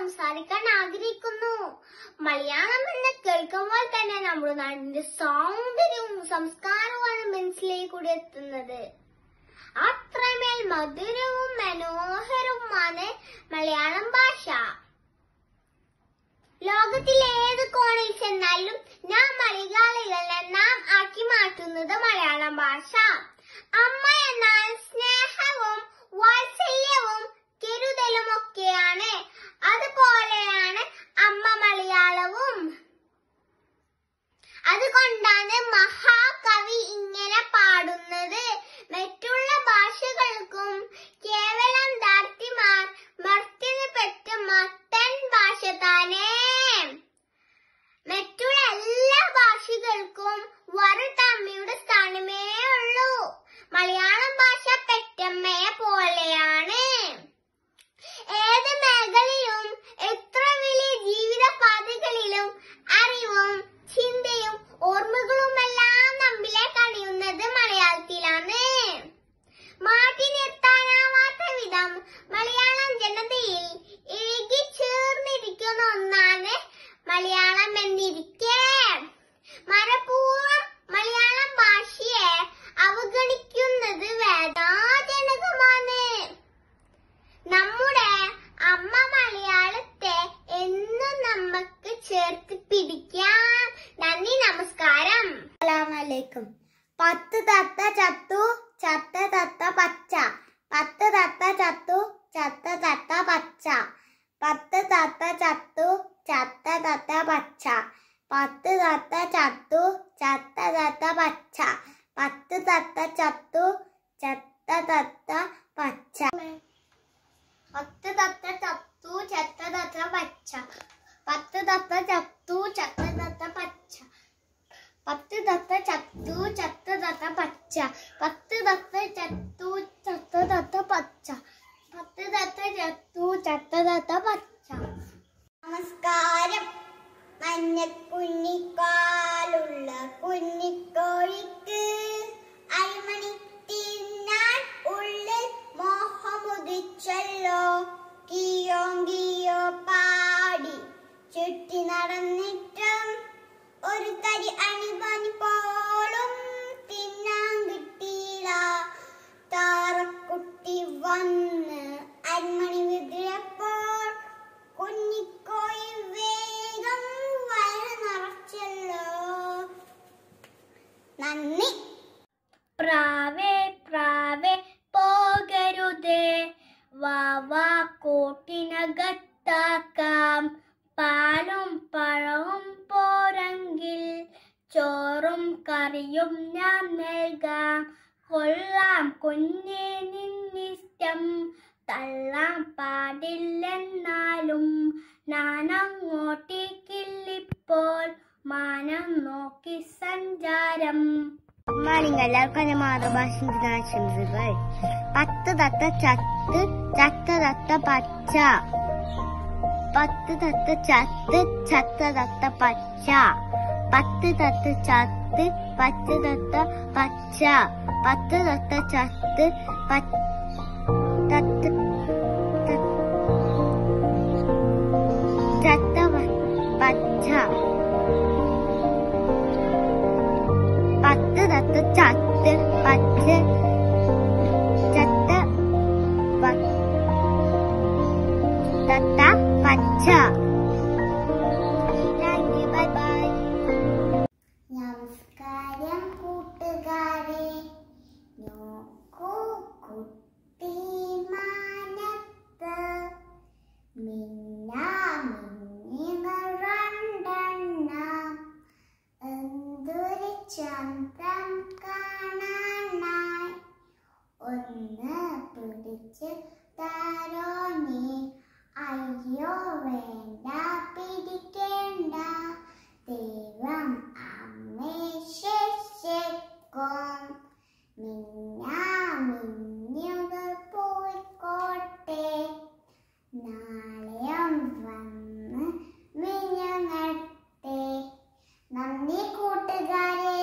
സംസാരിക്കാൻ ആഗ്രഹിക്കുന്നു മലയാളം എന്ന് കേൾക്കുമ്പോൾ തന്നെ നമ്മുടെ നാടിന്റെ സൗന്ദര്യവും സംസ്കാരവുമാണ് മനസ്സിലേക്ക് കൂടി എത്തുന്നത് അത്രമേൽ മധുരവും മനോഹരവുമാണ് മലയാളം ഭാഷ ലോകത്തിലെ ഏത് കോണിൽ ചെന്നാലും നാം മലയാളികളെ നാം ആക്കി മാറ്റുന്നത് മലയാളം ഭാഷ അമ്മ എന്നാൽ സ്നേഹവും വാത്സല്യവും കരുതലും ഒക്കെയാണ് അതുപോലെയാണ് അമ്മ മലയാളവും അതുകൊണ്ടാണ് മഹാകവി ഇങ്ങനെ പാടുന്നത് മറ്റുള്ള ഭാഷകൾക്കും കേവലം ദാർത്തിമാർ മർത്തിന് പെറ്റ മട്ടൻ ഭാഷ താനേ മറ്റുള്ള എല്ലാ ഭാഷകൾക്കും വറുതമ്മയുടെ സ്ഥാനമേ ഉള്ളൂ മലയാളം ഭാഷ പെറ്റമ്മയെ പോലെയാണ് ഏത് മേഖലയിലും എത്ര വലിയ ജീവിത പാതകളിലും അറിവും ചിന്തയും ഓർമ്മകളുമെല്ലാം നമ്മിലേക്ക് അണിയുന്നത് മലയാളത്തിലാണ് മാറ്റി നിർത്താനാവാത്ത വിധം മലയാളം ജനതയിൽ ഇഴുകി ചേർന്നിരിക്കുന്ന ഒന്നാണ് മലയാളം എന്നിരിക്കെ മനഃപൂർവ്വം മലയാളം ഭാഷയെ അവഗണിക്കുന്നത് വേദനാജനകമാണ് നമ്മുടെ അമ്മ മലയാളത്തെ എന്നും നമുക്ക് ചേർത്ത് പിടിക്കാം നന്ദി നമസ്കാരം അസ്സലാമലൈക്കും പത്ത് തത്ത ചത്തു ചത്ത തത്ത പച്ച പത്ത് തത്ത ചത്തു ചത്ത തത്ത പച്ച പത്ത് തത്ത ചത്തു ചത്ത തത്ത പച്ച പത്ത് തത്ത ചത്തു ചത്ത തത്ത പച്ച പത്ത് തത്ത ചത്തു ചത്ത തത്ത പച്ച പത്ത് തത്ത ചത്തു ചത്ത തത്ത പച്ച പത്ത് തത്ത ചത്തു ചത്ത തത്ത പച്ച പത്ത് തത്ത ചത്തു ചത്ത തത്ത പച്ച പത്ത് തത്ത ചത്തു ചത്ത തത്ത പച്ച പത്ത് തത്ത ചത്തു ചത്ത തത്ത പച്ച നമസ്കാരം മഞ്ഞക്കുഞ്ഞിക്കാലുള്ള കുഞ്ഞിക്കോഴിക്ക് അരിമണി തിന്നാൻ ഉള്ളിൽ മോഹമുദിച്ചല്ലോ കിയോ കിയോ പാടി ചുറ്റി നടന്നിട്ടും ഒരു തരി അണിപണി പോലും തിന്നാൻ കിട്ടിയില്ല താറക്കുട്ടി വന്ന് അരിമണി വിതിരപ്പോൾ കുഞ്ഞിക്കോയി വേഗം വയറ് നിറച്ചല്ലോ നന്ദി പ്രാവേ പ്രാവേ പോകരുതേ വാവാ കൂട്ടിനകത്താക്കാം പാലും പഴവും പോരെങ്കിൽ ചോറും കറിയും ഞാൻ നൽകാം കൊള്ളാം കുഞ്ഞെ നിന്നിഷ്ടം തള്ളാൻ പാടില്ലെന്നാലും നാനങ്ങോട്ടേക്കില്ലിപ്പോൾ മാനം നോക്കി സഞ്ചാരം മാനിങ് എല്ലാവർക്കും എന്റെ മാതൃഭാഷ ദിനാശംസകൾ പത്ത് തത്ത ചത്ത് ചത്ത തത്ത പച്ച പത്ത് തത്ത ചത്ത് ചത്ത തത്ത പച്ച പത്ത് തത്ത ചത്ത് പത്ത് തത്ത പച്ച പത്ത് തത്ത ചത്ത് പത്ത് തത്ത് ത- ചത്ത പ- പച്ച പത്ത് തത്ത ചത്ത് പച്ച ചത്ത പ- തത്ത പച്ച ബൈ ബൈ നമസ്കാരം കൂട്ടുകാരെ നോക്കൂ കുട്ടി മാനത്ത് മിന്നാ മിന്നിറണ്ടെണ്ണം എന്തൊരു ചന്ദ്രം കാണാനായി ഒന്ന് പിടിച്ച് തരോ നീ അയ്യോ വേണ്ട പിടിക്കേണ്ട ദൈവം അമ്മേ ശിക്ഷിക്കും മിന്നാ മിന്നുകൾ പോയിക്കോട്ടെ നാളെയും വന്ന് മിഞ്ഞങ്ങട്ടെ നന്ദി കൂട്ടുകാരെ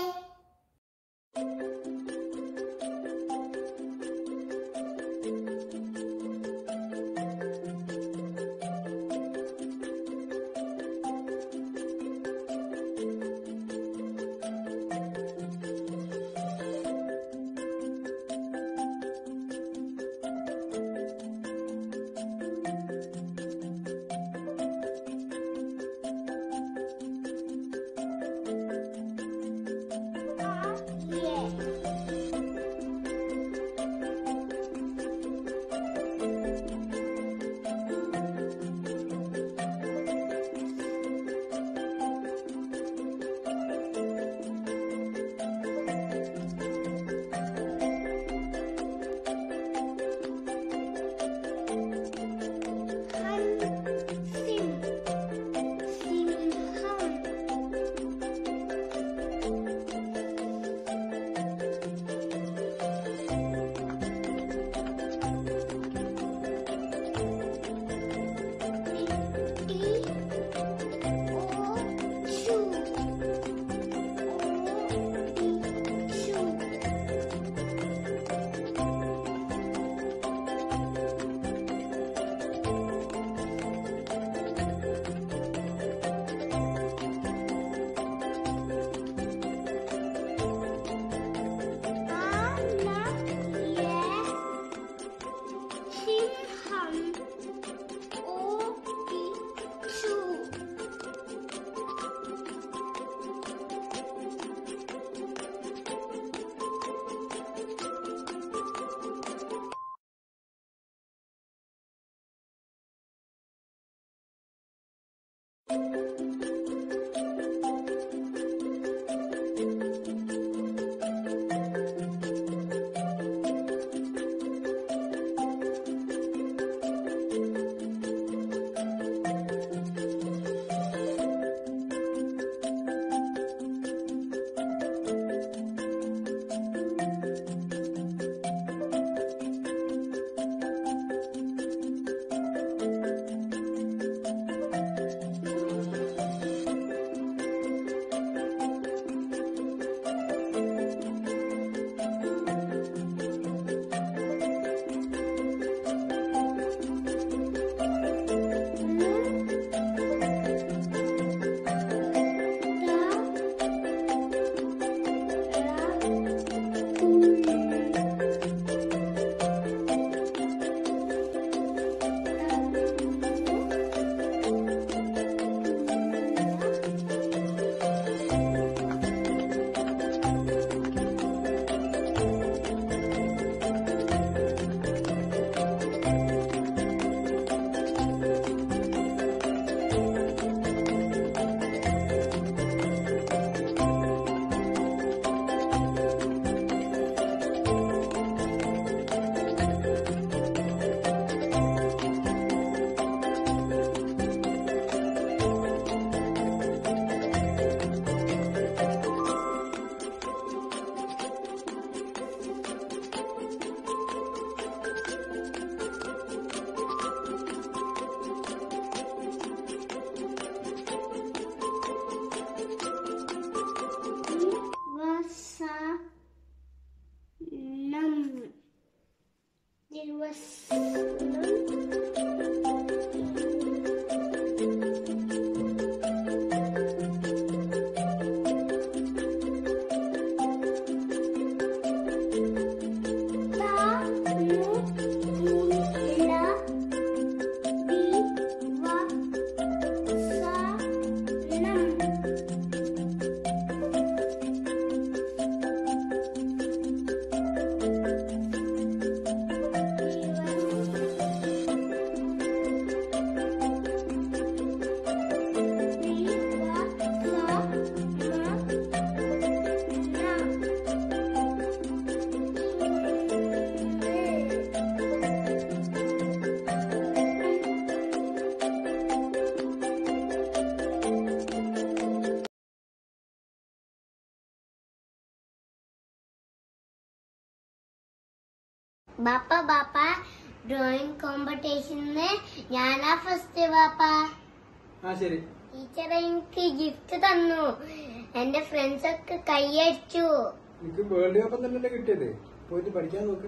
ബാപ്പ ബാപ്പ ഡ്രോയിങ് കോമ്പറ്റീഷന് ഞാനാ ഫസ്റ്റ് ബാപ്പ ആ ശരി ടീച്ചർ എനിക്ക് ഗിഫ്റ്റ് തന്നു എന്റെ ഫ്രണ്ട്സ് ഒക്കെ കൈയടിച്ചു എനിക്ക് വേൾഡ് കപ്പ് തന്നെയല്ലേ കിട്ടിയത് പോയിട്ട് പഠിക്കാൻ നോക്ക്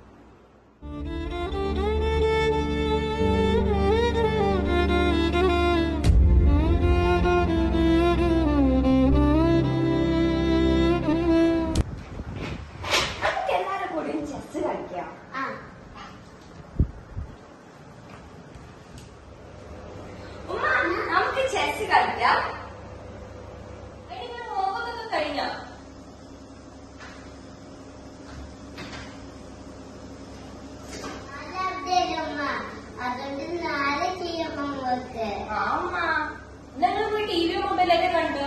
നമുക്ക് എല്ലാവരും കൂടി ചെസ് കളിക്കാം ആ ഉമ്മ നമുക്ക് ചെസ് കളിക്കാം ഹോംവർക്കൊക്കെ കഴിഞ്ഞോ നാളെ അതുകൊണ്ട് നാളെ ചെയ്യാം ഹോംവർക്ക് ആ ഉമ്മ നിങ്ങൾ പോയി ടി വി മൊബൈലൊക്കെ കണ്ടോ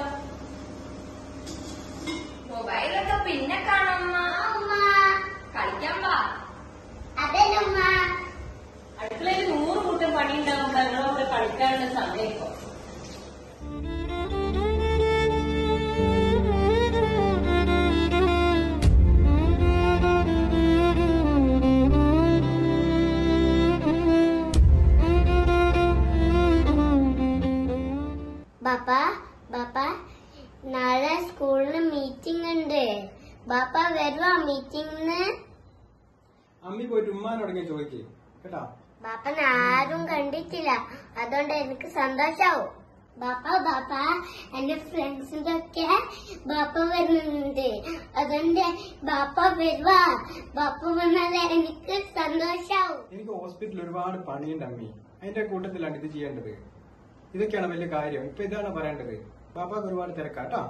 മൊബൈലൊക്കെ പിന്നെ കാണാം ഉമ്മ. അമ്മ കളിക്കാൻ വാ അതല്ലമ്മ അടുക്കളയിൽ നൂറ് കൂട്ടം പണി ഉണ്ടാകുമ്പോ ഞങ്ങളോട് കളിക്കാനുള്ള സമയം ഇപ്പൊ ബാപ്പ ബാപ്പ നാളെ സ്കൂളിൽ മീറ്റിംഗ് ഉണ്ട് ബാപ്പ വരുവാ മീറ്റിംഗിന് അമ്മി പോയിട്ട് ഉമ്മാനോടങ്ങി ചോദിക്കേ കേട്ടാ ബാപ്പൻ ആരും കണ്ടിട്ടില്ല അതുകൊണ്ട് എനിക്ക് സന്തോഷാവും ബാപ്പ ബാപ്പ എന്റെ ഫ്രണ്ട്സിന്റെ ഒക്കെ ബാപ്പ വരുന്നുണ്ട് അതുകൊണ്ട് ബാപ്പ വരുവാ ബാപ്പ വന്നാൽ എനിക്ക് സന്തോഷാവും എനിക്ക് ഹോസ്പിറ്റലിൽ ഒരുപാട് പണിയുണ്ട് അമ്മി അതിന്റെ കൂട്ടത്തിലാണ് ഇത് ചെയ്യേണ്ടത് ഇതൊക്കെയാണ് വലിയ കാര്യം ഇപ്പൊ ഇതാണ് പറയേണ്ടത് ബാപ്പാക്ക് ഒരുപാട് തിരക്കാട്ടോ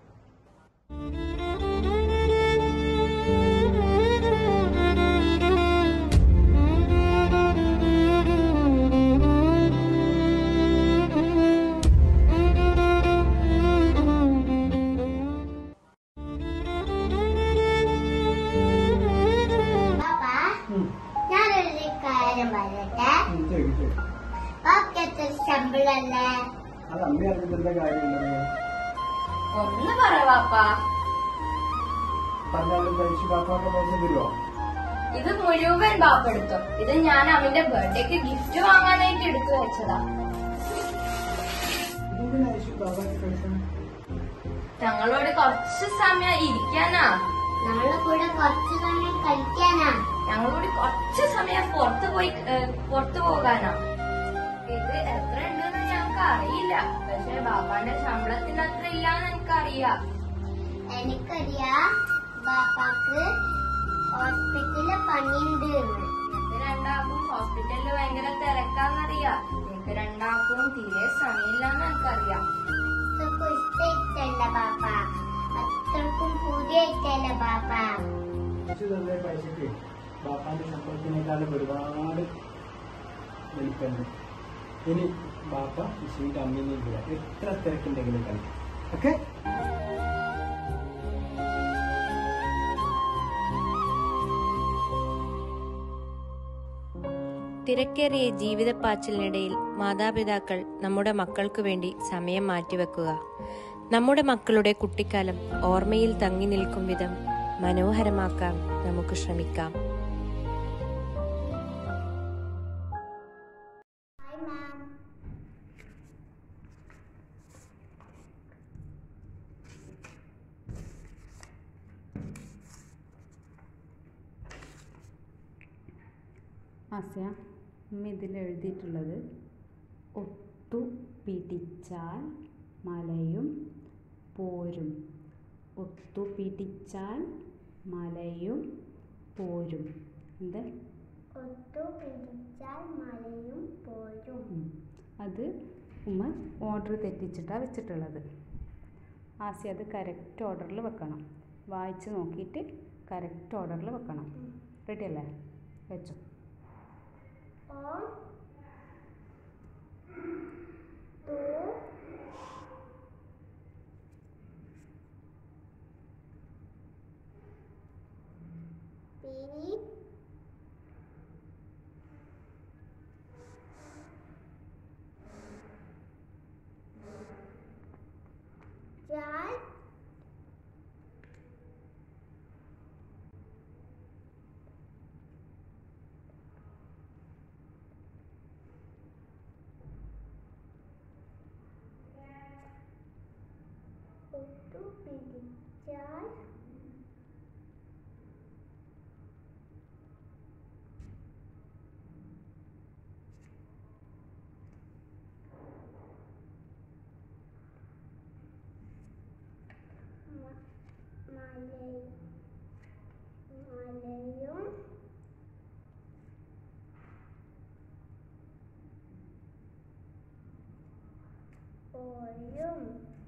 ബാപ്പ ഞാനൊരു കാര്യം പറയട്ടെ ബാപ്പയ്ക്ക് എത്ര ശമ്പളല്ലേ അത് അമ്മ അറിഞ്ഞിട്ട് കാര്യമുള്ളത് ഒന്ന് പറ വാപ്പാ പറഞ്ഞാലും കഴിച്ച് ബാപ്പാക്ക് പൈസ തരുമോ ഇത് മുഴുവൻ ബാപ്പെടുത്തു ഇത് ഞാൻ അവന്റെ ബർത്ത്ഡേക്ക് ഗിഫ്റ്റ് വാങ്ങാനായിട്ട് എടുത്തു വെച്ചതാ ഇതെന്തിനാ ഐശു ബാപ്പാക്ക് പൈസ ഞങ്ങളോട് കുറച്ച് സമയം ഇരിക്കാനാ നമ്മളെ കൂടെ കുറച്ചു സമയം കളിക്കാനാ ഞങ്ങളോട് കുറച്ച് സമയം പുറത്തു പോയി ഏഹ്, പുറത്തു പോകാനാ ഇത് എത്ര ഉണ്ടെന്ന് ഞങ്ങൾക്ക് അറിയില്ല പക്ഷെ ബാബാന്റെ ശമ്പളത്തിന് അത്ര ഇല്ലാന്ന് എനിക്കറിയാം എനിക്കറിയാം ബാപ്പാക്ക് ഹോസ്പിറ്റലില് പണിയുണ്ട് എന്ന്. ഞങ്ങൾക്ക് രണ്ടാൾക്കും ഹോസ്പിറ്റലിൽ ഭയങ്കര തിരക്കാന്നറിയാം ഞങ്ങൾക്ക് രണ്ടാൾക്കും തീരെ സമയമില്ലാന്ന് എനിക്കറിയാം അത്രക്കും ഇഷ്ടമില്ല ബാപ്പ അത്രക്കും പുതിയിട്ടല്ല ബാപ്പ ഐശു തന്നെ പൈസക്ക് ബാപ്പാന്റെ ശമ്പളത്തിനേക്കാളും ഒരുപാട് വലിപ്പുണ്ട് ഇനി ബാപ്പ ഇശുവിന്റെ അമ്മീനെയും കൂടെ എത്ര തിരക്കുണ്ടെങ്കിലും കളിക്കും ഓക്കെ തിരക്കേറിയ ജീവിതപ്പാച്ചിലിനിടയിൽ മാതാപിതാക്കൾ നമ്മുടെ മക്കൾക്ക് വേണ്ടി സമയം മാറ്റിവെക്കുക നമ്മുടെ മക്കളുടെ കുട്ടിക്കാലം ഓർമ്മയിൽ തങ്ങി നിൽക്കും വിധം മനോഹരമാക്കാൻ നമുക്ക് ശ്രമിക്കാം ഹായ് മാം ആസ്യ അമ്മ ഇതിൽ എഴുതിയിട്ടുള്ളത് ഒത്തു പിടിച്ചാൽ മലയും പോരും ഒത്തു പിടിച്ചാൽ മലയും പോരും എന്ത് ഒത്തു പിടിച്ചാൽ മലയും പോരും ഉം. അത് ഉമ്മ ഓർഡർ തെറ്റിച്ചിട്ടാണ് വെച്ചിട്ടുള്ളത് ആസ്യ അത് കറക്റ്റ് ഓർഡറിൽ വെക്കണം വായിച്ച് നോക്കിയിട്ട് കറക്റ്റ് ഓർഡറിൽ വെക്കണം റെഡി അല്ലേ വെച്ചോ on to be jar വെച്ചാൽ മ- മലയും മലയും പോയും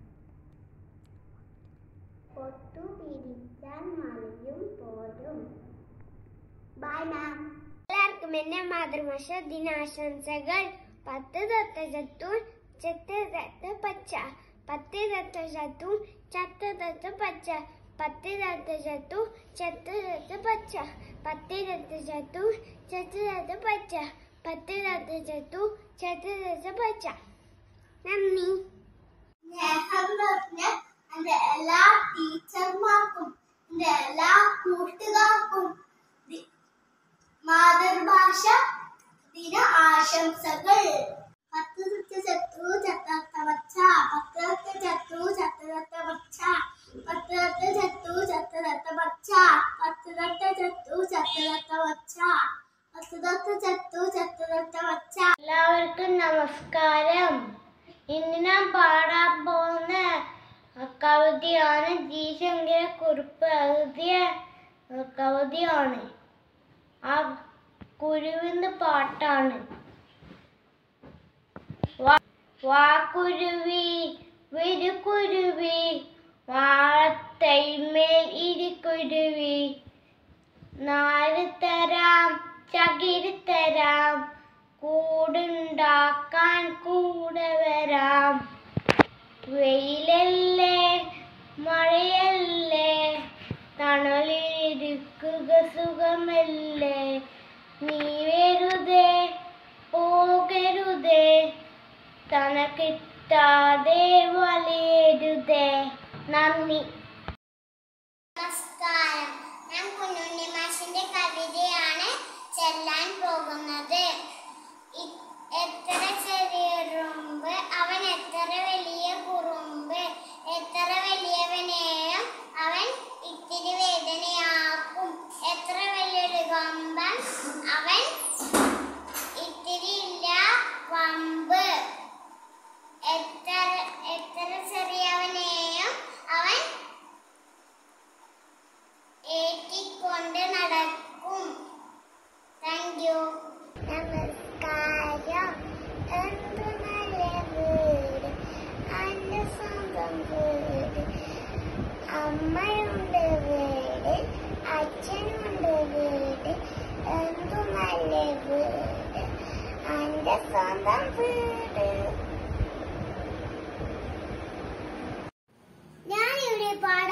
ഒത്തു പിരിച്ചാൽ മലയും പോരും ബൈ മാം എല്ലാവർക്കും എന്റെ മാതൃഭാഷ ദിനാശംസകൾ പത്ത് തത്ത ചത്തു ചെത്ത് തത്ത പച്ച പത്ത് തത്ത ചത്തു ചത്ത തത്ത പച്ച പത്ത് തത്ത ചത്തു ചെത്ത് തത്ത പച്ച പത്ത് തത്ത ചത്തു ചെത്ത് തത്ത പച്ച പത്ത് തത്ത ചത്തു ചെത്ത് തത്ത പച്ച നന്ദി സ്നേഹം നിറഞ്ഞ എന്റെ എല്ലാ ടീച്ചർമാർക്കും എന്റെ എല്ലാ കൂട്ടുകാർക്കും ദി- മാതൃഭാഷ ദിന ആശംസകൾ പത്ത് തത്ത ചത്തു ചത്തത്ത പച്ച പത്ത് തത്ത ചത്തു ചത്തത്ത പച്ച പത്ത് തത്ത ചത്തു ചത്തത്ത പച്ച പത്ത് തത്ത ചത്തു ചത്തത്ത പച്ച പത്ത് തത്ത ചത്തു ചത്തത്ത പച്ച എല്ലാവർക്കും നമസ്കാരം ഇന്ന് ഞാൻ പാടാൻ പോകുന്ന കവിതയാണ് ജി ശങ്കര കുറിപ്പ് എഴുതിയ കവിതയാണ് ആ കുരുവിന്ന് പാട്ടാണ് വാ- വാക്കുരുവി വിരുക്കുരുവി വാഴത്തൈമേൽ ഇരിക്കുരുവി നാല് തരാം ചകിരി തരാം കൂടുണ്ടാക്കാൻ കൂടെ വരാം വെയിലല്ലേ മഴയല്ലേ തണലിരിക്കുക സുഖമല്ലേ നീ വെറുതെ പോകരുതേ തനക്കിട്ടാതെ വലിയരുതേ നന്ദി നമസ്കാരം ഞാൻ കുഞ്ഞുണ്ണി മാഷിന്റെ കവിതയാണ് ചെല്ലാൻ പോകുന്നത് ഇ- എത്ര ചെറിയുറുമ്പ് അവൻ എത്ര വലിയ കുറുമ്പ് എത്ര വലിയവനെയും അവൻ ഇത്തിരി വേദനയാക്കും എത്ര വലിയൊരു കൊമ്പൻ അവൻ ഇത്തിരി ഇല്ല വമ്പ് എത്ര എത്ര ചെറിയവനെയും അവൻ ഏറ്റിക്കൊണ്ട് നടക്കും താങ്ക് യു നമസ്കാരം എന്തു നല്ല വീട് എൻ്റെ സ്വന്തം വീട് അമ്മയുണ്ട് വീട് അച്ഛനുണ്ട് വീട് എന്തു നല്ല വീട് എൻ്റെ സ്വന്തം വീട് ഞാനിവിടെ പാടാൻ